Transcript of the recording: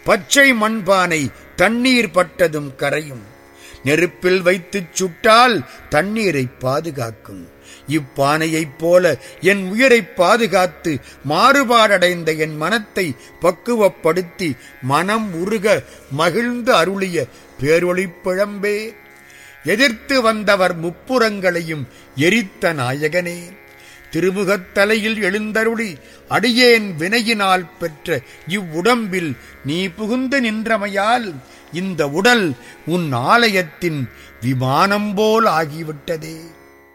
பச்சை மண்பானை தண்ணீர் பட்டதும் கரையும் நெருப்பில் வைத்துச் சுட்டால் தண்ணீரை பாதுகாக்கும் இப்பானையைப் போல என் உயிரைப் பாதுகாத்து மாறுபாடடைந்த என் மனத்தை பக்குவப்படுத்தி மனம் உருக மகிழ்ந்து அருளிய பேரொளிப் பிழம்பே எதிர்த்து வந்தவர் முப்புறங்களையும் எரித்த நாயகனே திருமுகத் தலையில் எழுந்தருளி அடியேன் வினையினால் பெற்ற இவ்வுடம்பில் நீ புகுந்து நின்றமையால் இந்த உடல் உன் ஆலயத்தின் விமானம் போல் ஆகிவிட்டதே